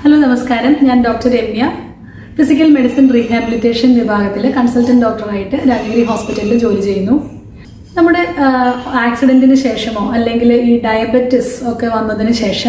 hello നമസ്കാരം ഞാൻ doctor Ramya physical medicine rehabilitation വിഭാഗത്തിലെ കൺസൾട്ടന്റ് ഡോക്ടറായിട്ട് രാജഗിരി ഹോസ്പിറ്റലിൽ ജോലി ചെയ്യുന്നു നമ്മുടെ ആക്സിഡന്റിന് ശേഷമോ അല്ലെങ്കിൽ ഈ ഡയബറ്റിസ് ഒക്കെ വന്നതിന് ശേഷം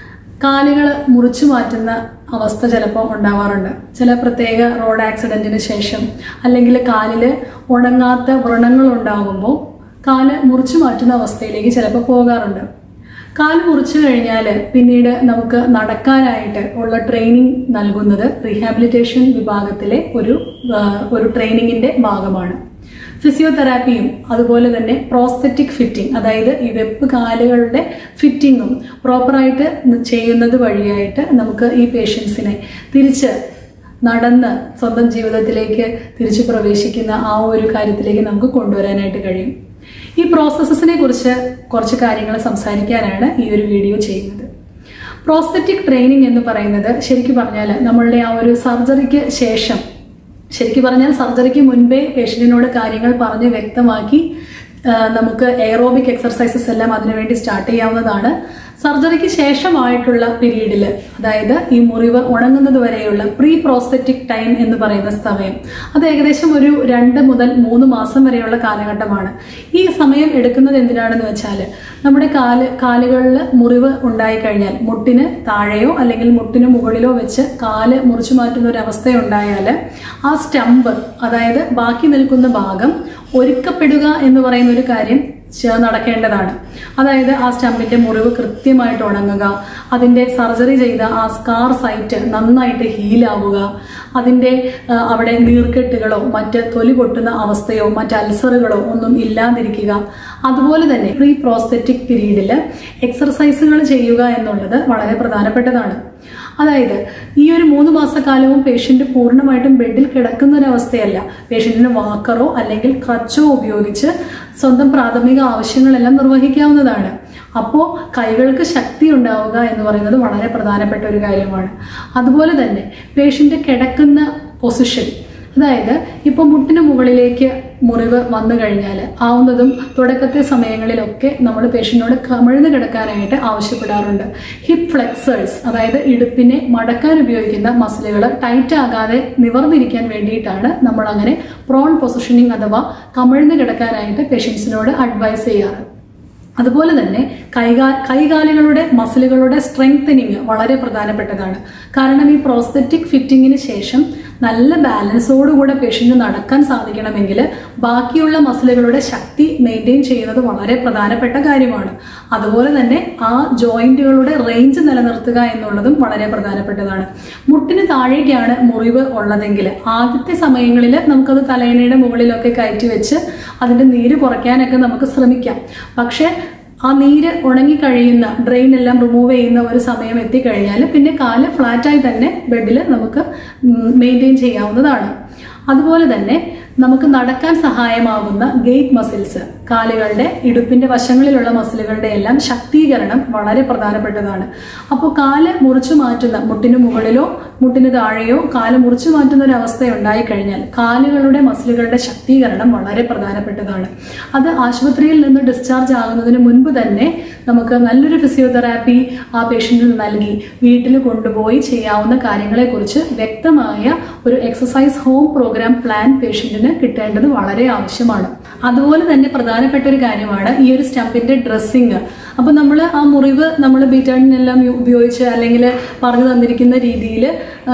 കാലുകൾ മുറിച്ചു മാറ്റുന്ന അവസ്ഥ ചിലപ്പോൾ ഉണ്ടാവാറുണ്ട് ചില പ്രത്യേക റോഡ് ആക്സിഡന്റിന് ശേഷം അല്ലെങ്കിൽ കാലിൽ ഉണങ്ങാത്ത വ്രണങ്ങൾ ഉണ്ടാകുമ്പോൾ കാല് മുറിച്ചു മാറ്റുന്ന അവസ്ഥയിലേക്ക് ചിലപ്പോൾ പോകാറുണ്ട് കാല് മുറിച്ചു കഴിഞ്ഞാൽ പിന്നീട് നമുക്ക് നടക്കാനായിട്ട് ഉള്ള ട്രെയിനിങ് നൽകുന്നത് റീഹാബിലിറ്റേഷൻ വിഭാഗത്തിലെ ഒരു ആ, ഒരു ട്രെയിനിങ്ങിന്റെ ഭാഗമാണ് ഫിസിയോതെറാപ്പിയും അതുപോലെ തന്നെ പ്രോസ്തറ്റിക് ഫിറ്റിംഗ് അതായത് ഈ വെപ്പ് കാലുകളുടെ ഫിറ്റിങ്ങും പ്രോപ്പറായിട്ട് ചെയ്യുന്നത് വഴിയായിട്ട് നമുക്ക് ഈ പേഷ്യൻസിനെ തിരിച്ച് നടന്ന് സ്വന്തം ജീവിതത്തിലേക്ക് തിരിച്ചു പ്രവേശിക്കുന്ന ആ ഒരു കാര്യത്തിലേക്ക് നമുക്ക് കൊണ്ടുവരാനായിട്ട് കഴിയും ഈ പ്രോസസ്സസിനെ കുറിച്ച് കുറച്ച് കാര്യങ്ങൾ സംസാരിക്കാനാണ് ഈ ഒരു വീഡിയോ ചെയ്യുന്നത് പ്രോസ്തറ്റിക് ട്രെയിനിങ് എന്ന് പറയുന്നത് ശരിക്കും പറഞ്ഞാൽ നമ്മളുടെ ആ ഒരു സർജറിക്ക് ശേഷം ശരിക്കും പറഞ്ഞാൽ സർജറിക്ക് മുൻപേ പേഷ്യന്റിനോട് കാര്യങ്ങൾ പറഞ്ഞ് വ്യക്തമാക്കി ആ, നമുക്ക് എയറോബിക് എക്സർസൈസസ് എല്ലാം അതിനുവേണ്ടി സ്റ്റാർട്ട് ചെയ്യാവുന്നതാണ് സർജറിക്ക് ശേഷമായിട്ടുള്ള പീരീഡിൽ അതായത് ഈ മുറിവ് ഉണങ്ങുന്നത് വരെയുള്ള പ്രീ പ്രോസ്തറ്റിക് ടൈം എന്ന് പറയുന്ന സമയം അത് ഏകദേശം ഒരു രണ്ട് മുതൽ മൂന്ന് മാസം വരെയുള്ള കാലഘട്ടമാണ് ഈ സമയം എടുക്കുന്നത് എന്തിനാണെന്ന് വെച്ചാൽ നമ്മുടെ കാല് കാലുകളിൽ മുറിവ് ഉണ്ടായിക്കഴിഞ്ഞാൽ മുട്ടിന് താഴെയോ അല്ലെങ്കിൽ മുട്ടിന് മുകളിലോ വെച്ച് കാല് മുറിച്ചു മാറ്റുന്ന ഒരു അവസ്ഥയുണ്ടായാൽ ആ സ്റ്റമ്പ് അതായത് ബാക്കി നിൽക്കുന്ന ഭാഗം ഒരുക്കപ്പെടുക എന്ന് പറയുന്ന ഒരു കാര്യം ചെ- നടക്കേണ്ടതാണ് അതായത് ആ സ്റ്റമ്പിന്റെ മുറിവ് കൃത്യമായിട്ട് ഉണങ്ങുക അതിന്റെ സർജറി ചെയ്ത ആ സ്കാർ സൈറ്റ് നന്നായിട്ട് ഹീലാവുക അതിന്റെ ആ, അവിടെ നീർക്കെട്ടുകളോ മറ്റ് തൊലി പൊട്ടുന്ന അവസ്ഥയോ മറ്റ് അൾസറുകളോ ഒന്നും ഇല്ലാതിരിക്കുക അതുപോലെ തന്നെ പ്രീ പ്രോസ്തറ്റിക് പീരീഡിൽ എക്സർസൈസുകൾ ചെയ്യുക എന്നുള്ളത് വളരെ പ്രധാനപ്പെട്ടതാണ് അതായത് ഈ ഒരു മൂന്ന് മാസക്കാലവും പേഷ്യന്റ് പൂർണ്ണമായിട്ടും ബെഡിൽ കിടക്കുന്ന ഒരു അവസ്ഥയല്ല പേഷ്യന്റിന് വാക്കറോ അല്ലെങ്കിൽ ക്രച്ചോ ഉപയോഗിച്ച് സ്വന്തം പ്രാഥമിക ആവശ്യങ്ങളെല്ലാം നിർവഹിക്കാവുന്നതാണ് അപ്പോൾ കൈകൾക്ക് ശക്തി ഉണ്ടാവുക എന്ന് പറയുന്നത് വളരെ പ്രധാനപ്പെട്ട ഒരു കാര്യമാണ് അതുപോലെ തന്നെ പേഷ്യന്റ് കിടക്കുന്ന പൊസിഷൻ അതായത് ഇപ്പോൾ മുട്ടിന് മുകളിലേക്ക് മുറിവ് വന്നു കഴിഞ്ഞാൽ ആവുന്നതും തുടക്കത്തെ സമയങ്ങളിലൊക്കെ നമ്മൾ പേഷ്യന്റിനോട് കമിഴ്ന്ന് കിടക്കാനായിട്ട് ആവശ്യപ്പെടാറുണ്ട് ഹിപ്പ് ഫ്ലെക്സേഴ്സ് അതായത് ഇടുപ്പിനെ മടക്കാൻ ഉപയോഗിക്കുന്ന മസിലുകൾ ടൈറ്റ് ആകാതെ നിവർന്നിരിക്കാൻ വേണ്ടിയിട്ടാണ് നമ്മൾ അങ്ങനെ പ്രോൺ പൊസിഷനിങ് അഥവാ കമിഴ്ന്ന് കിടക്കാനായിട്ട് പേഷ്യൻസിനോട് അഡ്വൈസ് ചെയ്യാറ് അതുപോലെ തന്നെ കൈകാ കൈകാലുകളുടെ മസിലുകളുടെ സ്ട്രെങ്തനിങ് വളരെ പ്രധാനപ്പെട്ടതാണ് കാരണം ഈ പ്രോസ്തറ്റിക് ഫിറ്റിങ്ങിന് ശേഷം നല്ല ബാലൻസോടുകൂടെ പേഷ്യന്റ് നടക്കാൻ സാധിക്കണമെങ്കിൽ ബാക്കിയുള്ള മസിലുകളുടെ ശക്തി മെയിൻറ്റെയിൻ ചെയ്യുന്നത് വളരെ പ്രധാനപ്പെട്ട കാര്യമാണ് അതുപോലെ തന്നെ ആ ജോയിന്റുകളുടെ റേഞ്ച് നിലനിർത്തുക എന്നുള്ളതും വളരെ പ്രധാനപ്പെട്ടതാണ് മുട്ടിന് താഴേക്കാണ് മുറിവ് ഉള്ളതെങ്കിൽ ആദ്യത്തെ സമയങ്ങളിൽ നമുക്കത് തലയിണയുടെ മുകളിലൊക്കെ കയറ്റി വെച്ച് അതിന്റെ നീര് കുറയ്ക്കാനൊക്കെ നമുക്ക് ശ്രമിക്കാം പക്ഷേ ആ നീര് ഉണങ്ങിക്കഴിയുന്ന ഡ്രെയിൻ എല്ലാം റിമൂവ് ചെയ്യുന്ന ഒരു സമയം എത്തിക്കഴിഞ്ഞാൽ പിന്നെ കാല് ഫ്ലാറ്റായി തന്നെ ബെഡിൽ നമുക്ക് മെയിൻറ്റെയിൻ ചെയ്യാവുന്നതാണ് അതുപോലെ തന്നെ നമുക്ക് നടക്കാൻ സഹായമാകുന്ന ഗേറ്റ് മസിൽസ് കാലുകളുടെ ഇടുപ്പിന്റെ വശങ്ങളിലുള്ള മസിലുകളുടെ എല്ലാം ശക്തീകരണം വളരെ പ്രധാനപ്പെട്ടതാണ് അപ്പോൾ കാല് മുറിച്ചു മാറ്റുന്ന മുട്ടിന് മുകളിലോ മുട്ടിന് താഴെയോ കാല് മുറിച്ചു മാറ്റുന്ന ഒരു അവസ്ഥ ഉണ്ടായിക്കഴിഞ്ഞാൽ കാലുകളുടെ മസിലുകളുടെ ശക്തീകരണം വളരെ പ്രധാനപ്പെട്ടതാണ് അത് ആശുപത്രിയിൽ നിന്ന് ഡിസ്ചാർജ് ആകുന്നതിന് മുൻപ് തന്നെ നമുക്ക് നല്ലൊരു ഫിസിയോതെറാപ്പി ആ പേഷ്യന്റിന് നൽകി വീട്ടിൽ കൊണ്ടുപോയി ചെയ്യാവുന്ന കാര്യങ്ങളെക്കുറിച്ച് വ്യക്തമായ ഒരു എക്സസൈസ് ഹോം പ്രോഗ്രാം പ്ലാൻ പേഷ്യന്റിന് കിട്ടേണ്ടത് വളരെ ആവശ്യമാണ് അതുപോലെ തന്നെ പ്രധാനപ്പെട്ട ഒരു കാര്യമാണ് ഈ ഒരു സ്റ്റമ്പിന്റെ ഡ്രസ്സിങ് അപ്പൊ നമ്മൾ ആ മുറിവ് നമ്മൾ ബീറ്റാണിനെല്ലാം ഉപയോഗിച്ച് അല്ലെങ്കിൽ പറഞ്ഞു തന്നിരിക്കുന്ന രീതിയിൽ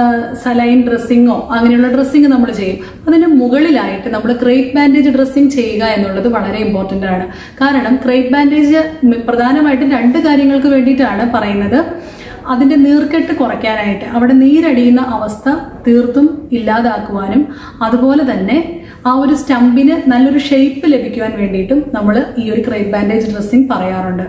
സലൈൻ ഡ്രസ്സിങ്ങോ അങ്ങനെയുള്ള ഡ്രസ്സിങ് നമ്മൾ ചെയ്യും അതിന് മുകളിലായിട്ട് നമ്മൾ ക്രേപ്പ് ബാൻഡേജ് ഡ്രസ്സിങ് ചെയ്യുക എന്നുള്ളത് വളരെ ഇമ്പോർട്ടന്റ് ആണ് കാരണം ക്രേപ്പ് ബാൻഡേജ് പ്രധാനമായിട്ടും രണ്ട് കാര്യങ്ങൾക്ക് വേണ്ടിയിട്ടാണ് പറയുന്നത് അതിന്റെ നീർക്കെട്ട് കുറയ്ക്കാനായിട്ട് അവിടെ നീരടിയുന്ന അവസ്ഥ തീർത്തും ഇല്ലാതാക്കുവാനും അതുപോലെ തന്നെ ആ ഒരു സ്റ്റമ്പിന് നല്ലൊരു ഷേപ്പ് ലഭിക്കുവാൻ വേണ്ടിയിട്ടും നമ്മൾ ഈ ഒരു ക്രേപ്പ് ബാൻഡേജ് ഡ്രസ്സിങ് പറയാറുണ്ട്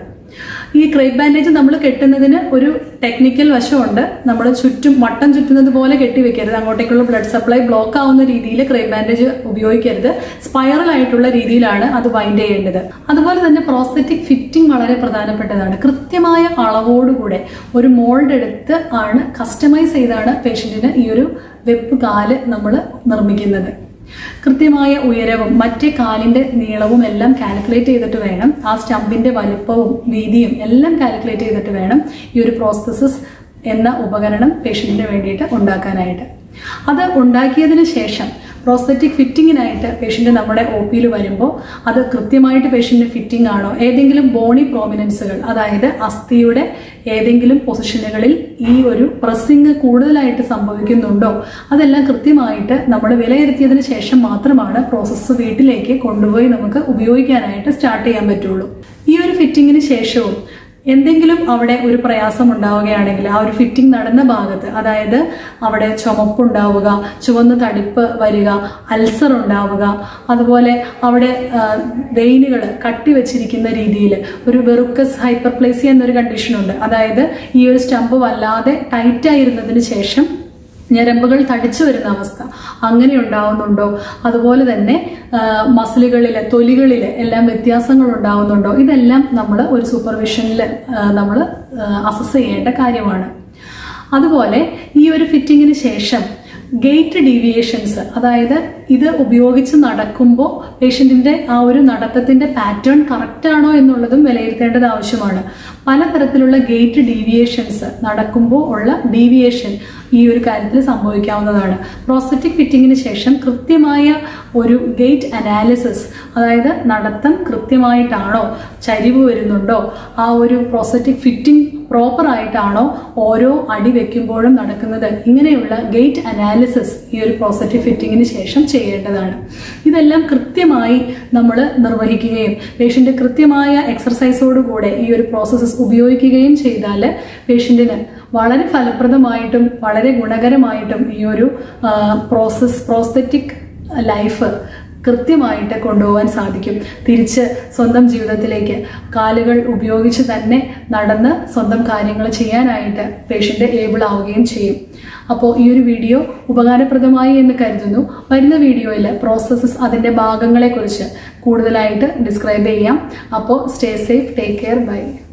ഈ ക്രേപ്പ് ബാൻഡേജ് നമ്മൾ കെട്ടുന്നതിന് ഒരു ടെക്നിക്കൽ വശമുണ്ട് നമ്മൾ ചുറ്റും വട്ടം ചുറ്റുന്നത് പോലെ കെട്ടിവെക്കരുത് അങ്ങോട്ടേക്കുള്ള ബ്ലഡ് സപ്ലൈ ബ്ലോക്ക് ആവുന്ന രീതിയിൽ ക്രേപ്പ് ബാൻഡേജ് ഉപയോഗിക്കരുത് സ്പൈറൽ ആയിട്ടുള്ള രീതിയിലാണ് അത് ബൈൻഡ് ചെയ്യേണ്ടത് അതുപോലെ തന്നെ പ്രോസ്തറ്റിക് ഫിറ്റിംഗ് വളരെ പ്രധാനപ്പെട്ടതാണ് കൃത്യമായ അളവോടുകൂടെ ഒരു മോൾഡ് എടുത്ത് ആണ് കസ്റ്റമൈസ് ചെയ്താണ് പേഷ്യന്റിന് ഈ ഒരു വെപ്പ് കാല് നമ്മൾ നിർമ്മിക്കുന്നത് കൃത്യമായ ഉയരവും മറ്റേ കാലിന്റെ നീളവും എല്ലാം കാൽക്കുലേറ്റ് ചെയ്തിട്ട് വേണം ആ സ്റ്റമ്പിന്റെ വലുപ്പവും വീതിയും എല്ലാം കാൽക്കുലേറ്റ് ചെയ്തിട്ട് വേണം ഈ ഒരു പ്രോസസ്സസ് എന്ന ഉപകരണം പേഷ്യന്റിന് വേണ്ടിയിട്ട് ഉണ്ടാക്കാനായിട്ട് അത് ഉണ്ടാക്കിയതിന് ശേഷം പ്രോസ്തറ്റിക് ഫിറ്റിങ്ങിനായിട്ട് പേഷ്യന്റ് നമ്മുടെ ഒ പിയിൽ വരുമ്പോൾ അത് കൃത്യമായിട്ട് പേഷ്യന്റിന് ഫിറ്റിംഗ് ആണോ ഏതെങ്കിലും ബോണി പ്രോമിനൻസുകൾ അതായത് അസ്ഥിയുടെ ഏതെങ്കിലും പൊസിഷനുകളിൽ ഈ ഒരു പ്രസ്സിങ് കൂടുതലായിട്ട് സംഭവിക്കുന്നുണ്ടോ അതെല്ലാം കൃത്യമായിട്ട് നമ്മൾ വിലയിരുത്തിയതിന് ശേഷം മാത്രമാണ് പ്രോസസ്സ് വീട്ടിലേക്ക് കൊണ്ടുപോയി നമുക്ക് ഉപയോഗിക്കാനായിട്ട് സ്റ്റാർട്ട് ചെയ്യാൻ പറ്റുള്ളൂ ഈ ഒരു ഫിറ്റിങ്ങിന് ശേഷവും എന്തെങ്കിലും അവിടെ ഒരു പ്രയാസം ഉണ്ടാവുകയാണെങ്കിൽ ആ ഒരു ഫിറ്റിംഗ് നടന്ന ഭാഗത്ത് അതായത് അവിടെ ചുമപ്പുണ്ടാവുക ചുവന്ന തടിപ്പ് വരിക അൾസർ ഉണ്ടാവുക അതുപോലെ അവിടെ വെയിനുകൾ കട്ടി വെച്ചിരിക്കുന്ന രീതിയിൽ ഒരു വെറുക്കസ് ഹൈപ്പർപ്ലേസിയ എന്നൊരു കണ്ടീഷനുണ്ട് അതായത് ഈ ഒരു സ്റ്റമ്പ് വല്ലാതെ ടൈറ്റ് ആയിരുന്നതിന് ശേഷം ഞരമ്പുകൾ തടിച്ചു വരുന്ന അവസ്ഥ അങ്ങനെ ഉണ്ടാവുന്നുണ്ടോ അതുപോലെ തന്നെ മസിലുകളിൽ തൊലികളിൽ എല്ലാം വ്യത്യാസങ്ങൾ ഉണ്ടാവുന്നുണ്ടോ ഇതെല്ലാം നമ്മൾ ഒരു സൂപ്പർവിഷനിൽ നമ്മൾ അസസ് ചെയ്യേണ്ട കാര്യമാണ് അതുപോലെ ഈ ഒരു ഫിറ്റിങ്ങിന് ശേഷം ഗേറ്റ് ഡീവിയേഷൻസ് അതായത് ഇത് ഉപയോഗിച്ച് നടക്കുമ്പോൾ പേഷ്യൻറ്റിൻ്റെ ആ ഒരു നടത്തത്തിൻ്റെ പാറ്റേൺ കറക്റ്റ് ആണോ എന്നുള്ളതും വിലയിരുത്തേണ്ടത് ആവശ്യമാണ് പലതരത്തിലുള്ള ഗേറ്റ് ഡീവിയേഷൻസ് നടക്കുമ്പോൾ ഉള്ള ഡീവിയേഷൻ ഈ ഒരു കാര്യത്തിൽ സംഭവിക്കാവുന്നതാണ് പ്രോസ്റ്ററ്റിക് ഫിറ്റിങ്ങിന് ശേഷം കൃത്യമായ ഒരു ഗേറ്റ് അനാലിസിസ് അതായത് നടത്തം കൃത്യമായിട്ടാണോ ചരിവ് വരുന്നുണ്ടോ ആ ഒരു പ്രോസ്റ്ററ്റിക് ഫിറ്റിംഗ് പ്രോപ്പർ ആയിട്ടാണോ ഓരോ അടി വെക്കുമ്പോഴും നടക്കുന്നത് ഇങ്ങനെയുള്ള ഗേറ്റ് അനാലിസിസ് ഈ ഒരു പ്രോസ്റ്ററ്റിക് ഫിറ്റിങ്ങിന് ശേഷം ചെയ്യേണ്ടതാണ് ഇതെല്ലാം കൃത്യമായി നമ്മൾ നിർവഹിക്കുകയും പേഷ്യൻ്റ് കൃത്യമായ എക്സർസൈസോടുകൂടെ ഈ ഒരു പ്രോസസ്സസ് ഉപയോഗിക്കുകയും ചെയ്താൽ പേഷ്യൻറ്റിന് വളരെ ഫലപ്രദമായിട്ടും വളരെ ഗുണകരമായിട്ടും ഈ ഒരു പ്രോസസ് പ്രോസ്തറ്റിക് ലൈഫ് കൃത്യമായിട്ട് കൊണ്ടുപോകാൻ സാധിക്കും തിരിച്ച് സ്വന്തം ജീവിതത്തിലേക്ക് കാലുകൾ ഉപയോഗിച്ച് തന്നെ നടന്ന് സ്വന്തം കാര്യങ്ങൾ ചെയ്യാനായിട്ട് പേഷ്യൻ്റ് ഏബിൾ ആവുകയും ചെയ്യും അപ്പോൾ ഈ ഒരു വീഡിയോ ഉപകാരപ്രദമായി എന്ന് കരുതുന്നു വരുന്ന വീഡിയോയിൽ പ്രോസസ്സസ് അതിൻ്റെ ഭാഗങ്ങളെക്കുറിച്ച് കൂടുതലായിട്ട് ഡിസ്ക്രൈബ് ചെയ്യാം അപ്പോൾ stay safe take care by